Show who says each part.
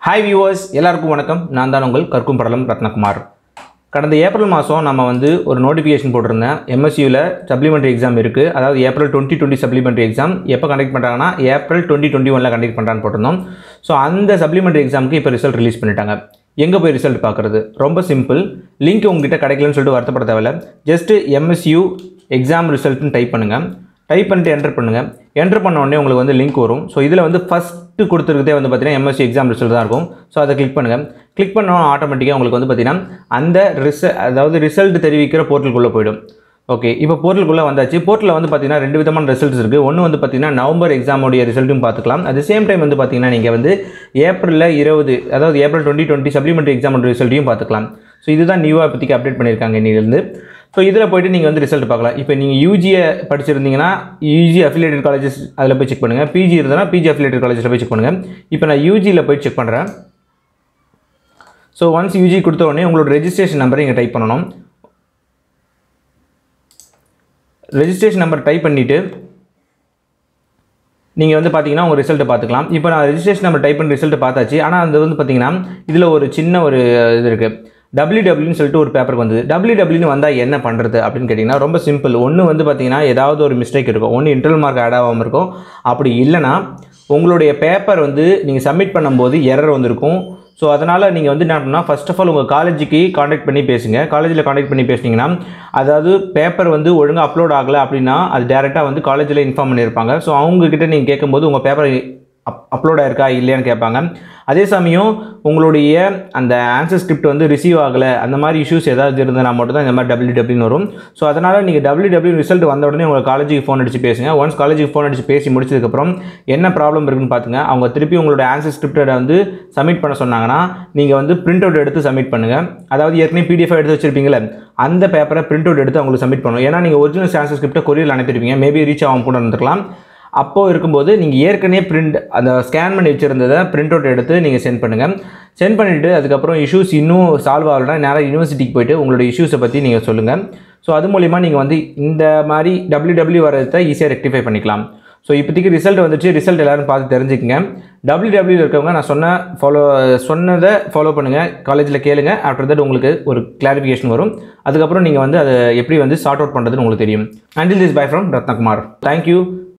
Speaker 1: hi viewers எல்லாருக்கும் வணக்கம் நான் தான் உங்கள் கற்கும் படலம் ரத்னகுமார் கடந்த ஏப்ரல் மாதம் நம்ம வந்து ஒரு நோட்டிஃபிகேஷன் போட்டிருந்தேன் எம்எஸ்யூவில் சப்ளிமெண்ட்ரி எக்ஸாம் இருக்குது அதாவது April twenty twenty supplementary exam எப்போ கண்டக்ட் பண்ணுறாங்கன்னா ஏப்ரல் டுவெண்ட்டி டுவெண்ட்டி ஒனில் கண்டக்ட் பண்ணுறான்னு போட்டிருந்தோம் ஸோ அந்த சப்ளிமெண்ட்ரி எக்ஸாமுக்கு இப்போ ரிசல்ட் ரிலீஸ் பண்ணிட்டாங்க எங்கே போய் ரிசல்ட் பார்க்குறது ரொம்ப சிம்பிள் லிங்க் உங்ககிட்ட கிடைக்கலன்னு சொல்லிட்டு வருத்தப்பட தேவையில்ல ஜஸ்ட்டு எம்எஸ்யூ எக்ஸாம் ரிசல்ட்னு டைப் பண்ணுங்கள் டைப் பண்ணிட்டு என்டர் பண்ணுங்கள் என்டர் பண்ண உடனே உங்களுக்கு வந்து லிங்க் வரும் ஸோ இதில் வந்து ஃபஸ்ட்டு கொடுத்துருக்கதே வந்து பார்த்தீங்கன்னா எம்எஸ்சி எக்ஸாம் ரிசல்ட் தான் இருக்கும் ஸோ அதை கிளிக் பண்ணுங்கள் கிளிக் பண்ண ஆட்டோமேட்டிக்காக உங்களுக்கு வந்து பார்த்தீங்கன்னா அந்த ரிச அதாவது ரிசல்ட் தெரிவிக்கிற போர்ட்டலுக்குள்ளே போயிடும் ஓகே இப்போ போர்ட்டலுக்குள்ளே வந்தாச்சு போர்ட்டலில் வந்து பார்த்தீங்கன்னா ரெண்டு விதமான ரிசல்ட்ஸ் இருக்குது ஒன்று வந்து பார்த்தீங்கன்னா நவம்பர் எக்ஸாமோடைய ரிசல்ட்டும் பார்த்துக்கலாம் அட் சேம் டைம் வந்து பார்த்தீங்கன்னா நீங்கள் வந்து ஏப்ரலில் இருபது அதாவது ஏப்ரல் டுவெண்ட்டி டுவெண்ட்டி சப்ளிமெண்ட்ரி எக்ஸாமோட ரிசல்ட்டையும் பார்த்துக்கலாம் ஸோ இதுதான் நியூவாக பற்றிக்கு அப்டேட் பண்ணியிருக்காங்க இன்னிலிருந்து ஸோ இதில் போயிட்டு நீங்கள் வந்து ரிசல்ட் பார்க்கலாம் இப்போ நீங்கள் யூஜியை படிச்சிருந்தீங்கன்னா யூஜி அஃபிலியேட்டட் காலேஜஸ் அதில் போய் செக் பண்ணுங்கள் பிஜி இருந்ததுன்னா பிஜி அஃபிலியேட்டட் காலேஜில் போய் செக் பண்ணுங்கள் இப்போ நான் யூஜியில் போய் செக் பண்ணுறேன் ஸோ ஒன்ஸ் யூஜி கொடுத்த உடனே உங்களோட ரெஜிஸ்ட்ரேஷன் நம்பரை இங்கே டைப் பண்ணணும் ரெஜிஸ்ட்ரேஷன் நம்பர் டைப் பண்ணிவிட்டு நீங்கள் வந்து பார்த்தீங்கன்னா உங்கள் ரிசல்ட்டை பார்த்துக்கலாம் இப்போ நான் ரெஜிஸ்ட்ரேஷன் நம்பர் டைப் பண்ணி ரிசல்ட்டை பார்த்தாச்சு ஆனால் அது வந்து பார்த்தீங்கன்னா இதில் ஒரு சின்ன ஒரு இது இருக்குது டபிள்யூ டபிள்யூன்னு சொல்லிட்டு ஒரு பேப்பருக்கு வந்தது டபிள்யூ டபிள்யூன்னு வந்தால் என்ன பண்ணுறது அப்படின்னு கேட்டிங்கன்னா ரொம்ப சிம்பிள் ஒன்று வந்து பார்த்தீங்கன்னா ஏதாவது ஒரு மிஸ்டேக் இருக்கும் ஒன்று இன்டர்னல் மார்க் ஆட் ஆகாமல் இருக்கும் அப்படி இல்லைன்னா உங்களுடைய பேப்பர் வந்து நீங்கள் சப்மிட் பண்ணும்போது எரர் வந்திருக்கும் ஸோ அதனால் நீங்கள் வந்து என்ன பண்ணால் ஃபர்ஸ்ட் ஆஃப் ஆல் உங்கள் காலேஜுக்கு காண்டாக்ட் பண்ணி பேசுங்க காலேஜில் காண்டாக்ட் பண்ணி பேசுனீங்கன்னா அதாவது பேப்பர் வந்து ஒழுங்காக அப்லோட் ஆகலை அப்படின்னா அது டேரெக்டாக வந்து காலேஜில் இன்ஃபார்ம் பண்ணியிருப்பாங்க ஸோ அவங்கக்கிட்ட நீங்கள் கேட்கும்போது உங்கள் பேப்பர் அப் அப்லோட் ஆயிருக்கா இல்லையான்னு கேட்பாங்க அதே சமயம் உங்களுடைய அந்த ஆன்சர் ஸ்கிரிப்ட் வந்து ரிசீவ் ஆகலை அந்த மாதிரி இஷ்யூஸ் ஏதாவது இருந்ததுனா மட்டும் தான் இந்த மாதிரி டபிள்யூ டபிள்யூன்னு வரும் ஸோ அதனால் நீங்கள் டபிள்யூ டபிள்யூ ரிசல்ட் வந்த உடனே உங்கள் காலேஜுக்கு ஃபோன் அடிச்சு பேசுங்க ஒன்ஸ் காலேஜுக்கு ஃபோன் அடிச்சு பேசி முடிச்சதுக்கப்புறம் என்ன ப்ராப்ளம் இருக்குன்னு பார்த்துங்க அவங்க திருப்பி உங்களோட ஆன்சர் ஸ்கிரிப்டை வந்து சப்மிட் பண்ண சொன்னாங்கன்னா நீங்கள் வந்து பிரிண்ட் அவுட் எடுத்து சப்மிட் பண்ணுங்கள் அதாவது ஏற்கனவே பிடிஎஃப் எடுத்து வச்சிருப்பீங்களே அந்த பேப்பரை பிரிண்ட் அவுட் எடுத்து அவங்களுக்கு சப்மிட் பண்ணணும் ஏன்னா நீங்கள் ஒரிஜினல் ஆன்சர் ஸ்கிரிப்டை கொரியரில் அனுப்பியிருப்பீங்க மேபி ரீச் ஆகாம கூட இருந்திருக்கலாம் அப்போது இருக்கும்போது நீங்கள் ஏற்கனவே பிரிண்ட் அந்த ஸ்கேன் பண்ணி வச்சுருந்ததை பிரிண்ட் அவுட் எடுத்து நீங்கள் சென்ட் பண்ணுங்கள் சென்ட் பண்ணிவிட்டு அதுக்கப்புறம் இஷ்யூஸ் இன்னும் சால்வ் ஆகலைன்னா நேராக யூனிவர்சிட்டிக்கு போயிட்டு உங்களோட இஷ்யூஸை பற்றி நீங்கள் சொல்லுங்கள் ஸோ அது மூலிமா நீங்கள் வந்து இந்த மாதிரி டபிள்யூ டபிள்யூ வரதை ஈஸியாக ரெக்டிஃபை பண்ணிக்கலாம் ஸோ இப்போதைக்கு ரிசல்ட் வந்துச்சு ரிசல்ட் எல்லோரும் பார்த்து தெரிஞ்சுக்கங்க டபிள்யூ டபிள்யூ இருக்கவங்க நான் சொன்ன ஃபாலோ சொன்னதை ஃபாலோ பண்ணுங்கள் காலேஜில் கேளுங்க ஆஃப்டர் தட் உங்களுக்கு ஒரு கிளாரிஃபிகேஷன் வரும் அதுக்கப்புறம் நீங்கள் வந்து அதை எப்படி வந்து சார்ட் அவுட் பண்ணுறதுன்னு உங்களுக்கு தெரியும் until this bye from Rathnakumar thank you